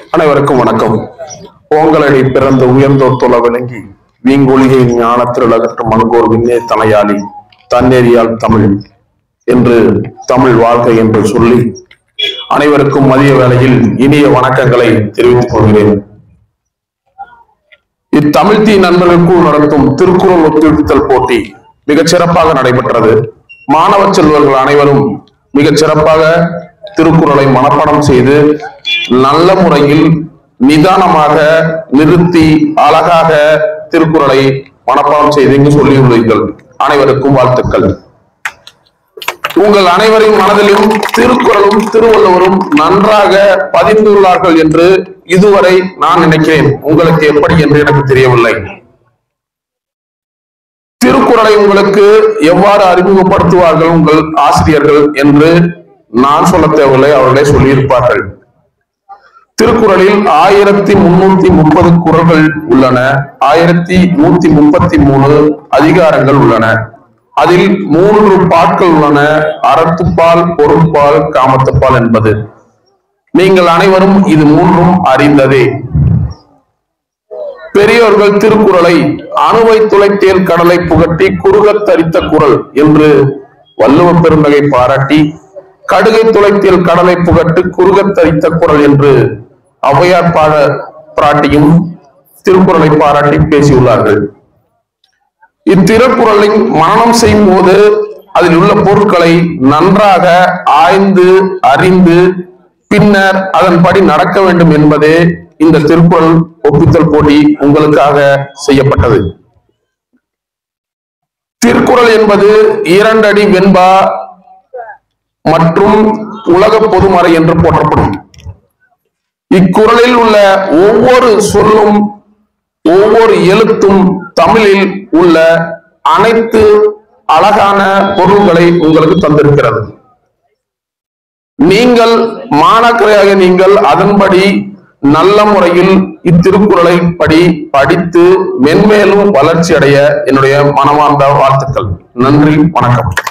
அனைவருக்கும் வணக்கம் ஓங்களடி பிறந்த உயர்ந்தோர் தொல விளங்கி வீங்கொழிகை ஞான திருளகற்று மங்கோர் விண்ணே தலையாளி தன்னேரியால் தமிழ் என்று தமிழ் வாழ்க்கை என்று சொல்லி அனைவருக்கும் மதிய வேளையில் இனிய வணக்கங்களை தெரிவித்துக் கொள்கிறேன் இத்தமிழ் தீ நண்பர்களுக்குள் நடத்தும் திருக்குறள் ஒத்துழைத்தல் போட்டி மிகச் சிறப்பாக நடைபெற்றது மாணவ செல்வர்கள் அனைவரும் மிகச் சிறப்பாக திருக்குறளை மனப்பாடம் செய்து நல்ல முறையில் நிதானமாக நிறுத்தி அழகாக திருக்குறளை மனப்பாடம் செய்து இங்கு சொல்லியுள்ளீர்கள் அனைவருக்கும் வாழ்த்துக்கள் உங்கள் அனைவரின் மனதிலும் திருக்குறளும் திருவள்ளுவரும் நன்றாக பதிந்துள்ளார்கள் என்று இதுவரை நான் நினைக்கிறேன் உங்களுக்கு எப்படி என்று எனக்கு தெரியவில்லை திருக்குறளை உங்களுக்கு எவ்வாறு அறிமுகப்படுத்துவார்கள் உங்கள் ஆசிரியர்கள் என்று நான் சொல்ல தேவையில்லை அவர்களே சொல்லியிருப்பார்கள் திருக்குறளில் ஆயிரத்தி முன்னூத்தி முப்பது குறள்கள் உள்ளன ஆயிரத்தி நூத்தி முப்பத்தி மூணு அதிகாரங்கள் உள்ளன அதில் மூன்று பாட்கள் உள்ளன அறத்துப்பால் பொருட்பால் காமத்துப்பால் என்பது நீங்கள் அனைவரும் இது மூன்றும் அறிந்ததே பெரியோர்கள் திருக்குறளை அணுவை துளைத்தேல் கடலை புகட்டி குறுகத் தரித்த குறள் என்று வள்ளுவ பெருந்தகை பாராட்டி கடுகை துளைத்தேல் கடலை புகட்டு குறுகத் தரித்த குறள் என்று ஔவையார் பாட பாராட்டியும் திருக்குறளை பாராட்டி பேசியுள்ளார்கள் இத்திருக்குறளை மனனம் செய்யும் போது அதில் உள்ள பொருட்களை நன்றாக ஆய்ந்து அறிந்து பின்னர் அதன்படி நடக்க வேண்டும் என்பதே இந்த திருக்குறள் ஒப்பித்தல் போட்டி உங்களுக்காக செய்யப்பட்டது திருக்குறள் என்பது இரண்டடி வெண்பா மற்றும் உலக பொதுமறை என்று போற்றப்படும் இக்குறளில் உள்ள ஒவ்வொரு சொல்லும் ஒவ்வொரு எழுத்தும் தமிழில் உள்ள அனைத்து அழகான பொருள்களை உங்களுக்கு தந்திருக்கிறது நீங்கள் மாணாக்கரையாக நீங்கள் அதன்படி நல்ல முறையில் இத்திருக்குறளை படி படித்து மென்மேலும் வளர்ச்சி அடைய என்னுடைய மனமார்ந்த வாழ்த்துக்கள் நன்றி வணக்கம்